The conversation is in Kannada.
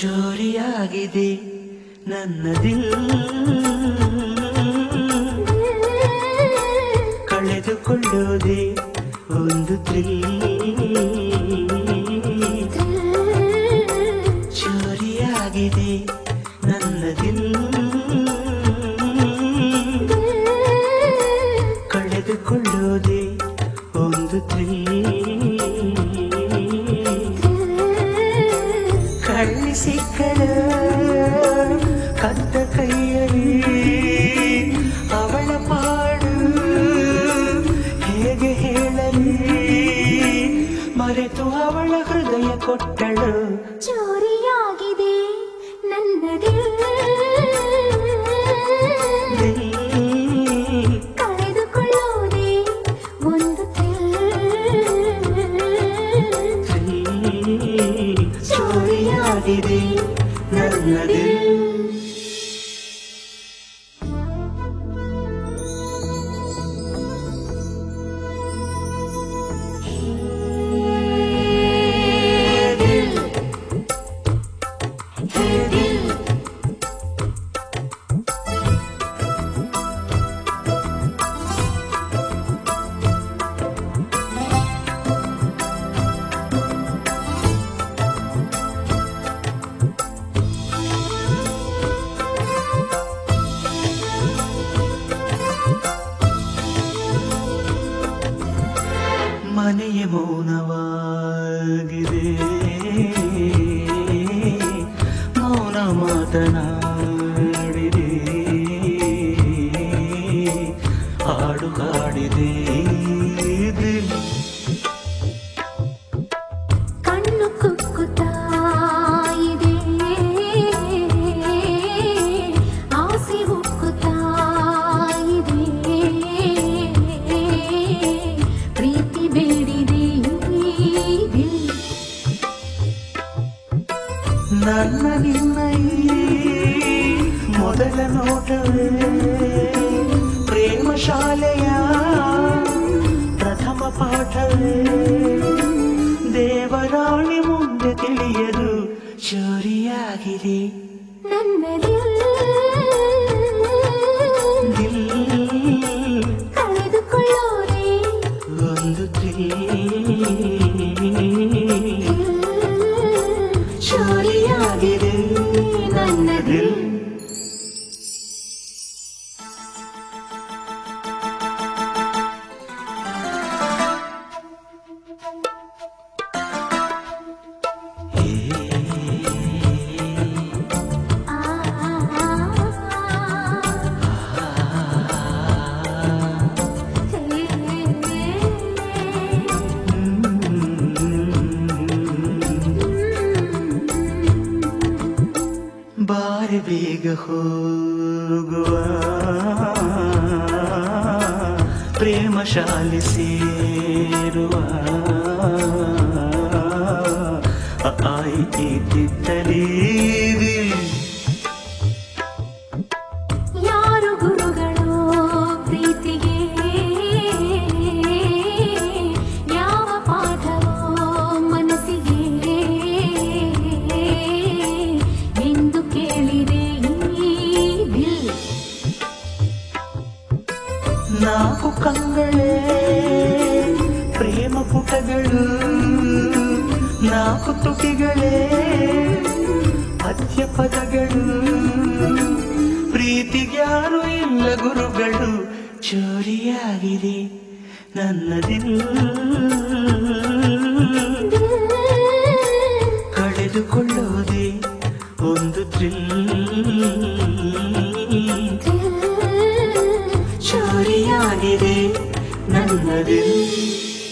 ಚೋರಿಯಾಗಿದೆ ನನ್ನ ದಿಲ್ ಕಳೆದುಕೊಳ್ಳೋದೆ ಒಂದು ಥ್ರಿಲ್ ಚೋರಿಯಾಗಿದೆ ನನ್ನ ದಿಲ್ ಕಳೆದುಕೊಳ್ಳೋದೆ ಒಂದು ಥ್ರಿಲ್ ಕಳ್ಳಿ ಸಿಕ್ಕಳ ಕದ್ದ ಕೈಯಲ್ಲಿ ಅವಳ ಪಾಡು ಹೇಗೆ ಹೇಳಲಿ ಮರೆತು ಅವಳ ಹೃದಯ ಕೊಟ್ಟಳು ಚೋರಿಯಾಗಿದೆ ನನ್ನ ದಿಲ್ ಕಳೆದುಕೊಳ್ಳೋದೆ ಒಂದು ಚೋರಿಯಾಗಿದೆ ನನ್ನದೇ ಮನೆಯ ಮೌನವಾಗಿದೆ ಮೌನ ಮಾತನಾಡಿದೆ ಹಾಡು ಹಾಡಿದೆ ದಿಲ್ ಕಣ್ಣು ಕುಕ್ಕುತ್ತಾ ಇದೆ ಆಸೆ ಉಕ್ಕುತ್ತಾ ಇದೆ ಪ್ರೀತಿ ಬೇಡಿದೆ ದಿಲ್ ನನ್ನ ನಿನ್ನ ಈ ಮೊದಲ ನೋಟವೇ ಪ್ರೇಮ ಶಾಲೆಯ ಪ್ರಥಮ ಪಾಠವೇ ದೇವರಾಣಿ ಮುಂದೆ ತಿಳಿಯದು ಚೋರಿಯಾಗಿದೆ ನನ್ನ ದಿಲ್ ದಿಲ್ ಕಳೆದುಕೊಳ್ಳೋರೆ ಒಂದು ಚೋರಿಯಾಗಿದೆ ನನ್ನ ದಿಲ್ ಆ ಬಾರಿ ಬೇಗ ಹೋಗುವ ಪ್ರೇಮ ಶಾಲೆ ಸೇರುವ ಆಯ್ತಿತ್ತಲೀ ಯಾರು ಗುರುಗಳು ಪ್ರೀತಿಗೆ ಯಾವ ಪಾಠವೋ ಮನಸ್ಸಿಗೆ ಎಂದು ಕೇಳಿದೆ ಈ ದಿಲ್ ನಾಲ್ಕು ಕಂಗಳೇ ಪ್ರೇಮ ಪುಟಗಳು ನಾಲ್ಕು ತುಟಿಗಳೇ ಪದ್ಯ ಪದಗಳು ಪ್ರೀತಿಗ್ಯಾರು ಇಲ್ಲ ಗುರುಗಳು ಚೋರಿಯಾಗಿದೆ ನನ್ನದಿಲ್ಲ ಕಳೆದುಕೊಳ್ಳೋದೆ ಒಂದು ಥ್ರಿಲ್ ಚೋರಿಯಾಗಿದೆ ನನ್ನದಿಲ್ಲ